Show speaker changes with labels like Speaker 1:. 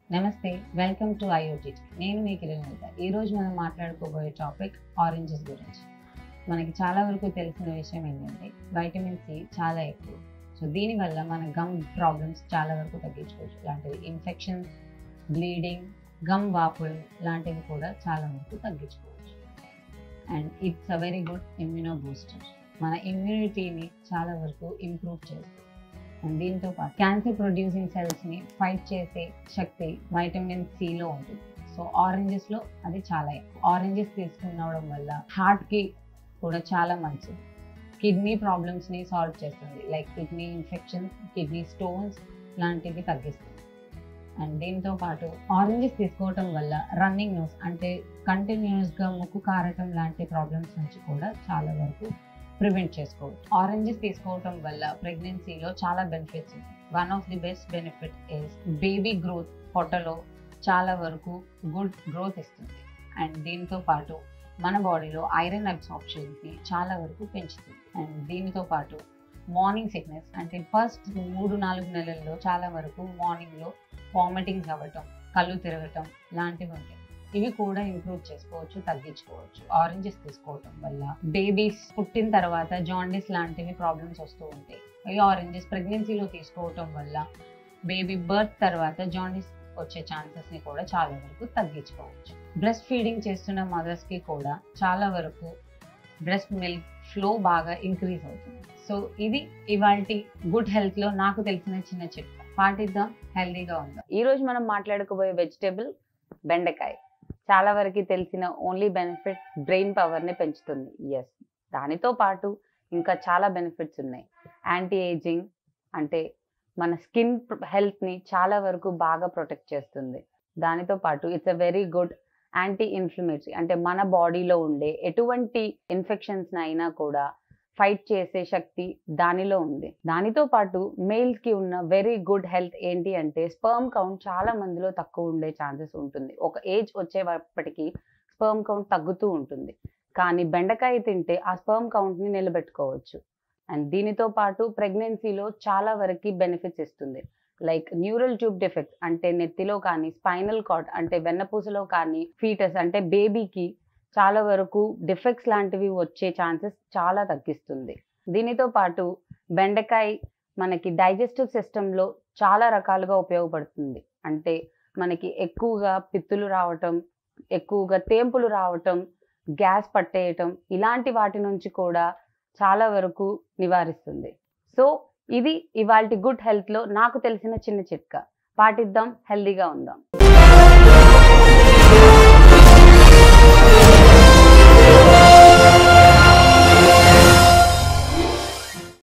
Speaker 1: నమస్తే welcome to IoT నేను మీ కిరణ్ ఈ రోజు మనం మాట్లాడుకోబోయే టాపిక్ ఆరెంజెస్ గురించి మనకి చాలా వరకు తెలిసిన విషయం ఏంటంటే వైటమిన్ సి చాలా ఎక్కువ సో దీనివల్ల మన గమ్ ప్రాబ్లమ్స్ చాలా వరకు తగ్గించుకోవచ్చు లాంటివి ఇన్ఫెక్షన్స్ బ్లీడింగ్ గమ్ వాపులు లాంటివి కూడా చాలా వరకు తగ్గించుకోవచ్చు and it's a very good immuno booster మన ఇమ్యూనిటీని చాలా వరకు ఇంప్రూవ్ చేస్తుంది అండ్ దీంతో పాటు క్యాన్సర్ ప్రొడ్యూసింగ్ సెల్స్ని ఫైట్ చేసే శక్తి వైటమిన్ సిలో ఉంటుంది సో ఆరెంజెస్లో అది చాలా ఎక్కువ ఆరెంజెస్ తీసుకునవడం వల్ల హార్ట్కి కూడా చాలా మంచిది కిడ్నీ ప్రాబ్లమ్స్ని సాల్వ్ చేస్తుంది like kidney infections kidney stones లాంటివి తగ్గిస్తుంది అండ్ దీంతో పాటు ఆరెంజెస్ తీసుకోవటం వల్ల రన్నింగ్ నోస్ అంటే కంటిన్యూస్గా ముక్కు కారటం లాంటి ప్రాబ్లమ్స్ నుంచి కూడా చాలా వరకు ప్రివెంట్ చేసుకోవచ్చు ఆరెంజెస్ తీసుకోవటం వల్ల ప్రెగ్నెన్సీలో చాలా బెనిఫిట్స్ ఉన్నాయి one of the best benefit is baby growth పొట్టలో చాలా వరకు గుడ్ గ్రోత్ ఇస్తుంది అండ్ దీంతో పాటు మన బాడీలో ఐరన్ అబ్సార్ప్షన్కి చాలా వరకు పెంచుతుంది అండ్ దీనితో పాటు మార్నింగ్ సిక్నెస్ అంటే ఫస్ట్ మూడు నాలుగు నెలల్లో చాలా వరకు మార్నింగ్లో వామిటింగ్స్ అవ్వటం కళ్ళు తిరగటం లాంటివి ఉంటాయి ఇవి కూడా ఇంప్రూవ్ చేసుకోవచ్చు తగ్గించుకోవచ్చు ఆరెంజెస్ తీసుకోవటం వల్ల బేబీస్ పుట్టిన తర్వాత జాండీస్ లాంటివి ప్రాబ్లమ్స్ వస్తూ ఉంటాయి ఈ ఆరెంజెస్ ప్రెగ్నెన్సీలో తీసుకోవటం వల్ల బేబీ బర్త్ తర్వాత జాండీస్ వచ్చే ఛాన్సెస్ని కూడా చాలా వరకు తగ్గించుకోవచ్చు బ్రెస్ట్ ఫీడింగ్ చేస్తున్న మదర్స్కి కూడా చాలా వరకు బ్రెస్ట్ మిల్క్ ఫ్లో బాగా ఇంక్రీజ్ అవుతుంది సో ఇది ఇవాళ గుడ్ హెల్త్లో నాకు తెలిసిన చిన్న చిట్కా పాటిద్దాం హెల్దీగా ఉందాం
Speaker 2: ఈ రోజు మనం మాట్లాడుకోబోయే వెజిటేబుల్ బెండకాయ చాలా వరకు తెలిసిన ఓన్లీ బెనిఫిట్ బ్రెయిన్ పవర్ని పెంచుతుంది ఎస్ దానితో పాటు ఇంకా చాలా బెనిఫిట్స్ ఉన్నాయి యాంటీ ఏజింగ్ అంటే మన స్కిన్ హెల్త్ని చాలా వరకు బాగా ప్రొటెక్ట్ చేస్తుంది దానితో పాటు it's a very good anti inflammatory అంటే మన బాడీలో ఉండే ఎటువంటి ఇన్ఫెక్షన్స్ అయినా కూడా ఫైట్ చేసే శక్తి దానిలో ఉంది దానితో పాటు మేల్స్ కి ఉన్న వెరీ గుడ్ హెల్త్ ఏంటి అంటే స్పర్మ్ కౌంట్ చాలా మందిలో తక్కువ ఉండే ఛాన్సెస్ ఉంటుంది ఒక ఏజ్ వచ్చేటప్పటికి స్పర్మ్ కౌంట్ తగ్గుతూ ఉంటుంది కానీ బెండకాయ తింటే ఆ స్పర్మ్ కౌంట్ని నిలబెట్టుకోవచ్చు అండ్ దీనితో పాటు ప్రెగ్నెన్సీలో చాలా వరకు బెనిఫిట్స్ ఇస్తుంది లైక్ న్యూరల్ ట్యూబ్ డిఫెక్ట్స్ అంటే నెత్తిలో కానీ స్పైనల్ కార్డ్ అంటే వెన్నపూసలో కానీ ఫీటస్ అంటే బేబీకి చాలా వరకు డిఫెక్ట్స్ లాంటివి వచ్చే ఛాన్సెస్ చాలా తగ్గిస్తుంది దీనితో పాటు బెండకాయ మనకి డైజెస్టివ్ సిస్టంలో చాలా రకాలుగా ఉపయోగపడుతుంది అంటే మనకి ఎక్కువగా పిత్తులు రావటం ఎక్కువగా తేంపులు రావటం గ్యాస్ పట్టేయటం ఇలాంటి వాటి నుంచి కూడా చాలా వరకు నివారిస్తుంది సో ఇది ఇవాళ గుడ్ హెల్త్లో నాకు తెలిసిన చిన్న చిట్కా పాటిద్దాం హెల్దీగా ఉందాం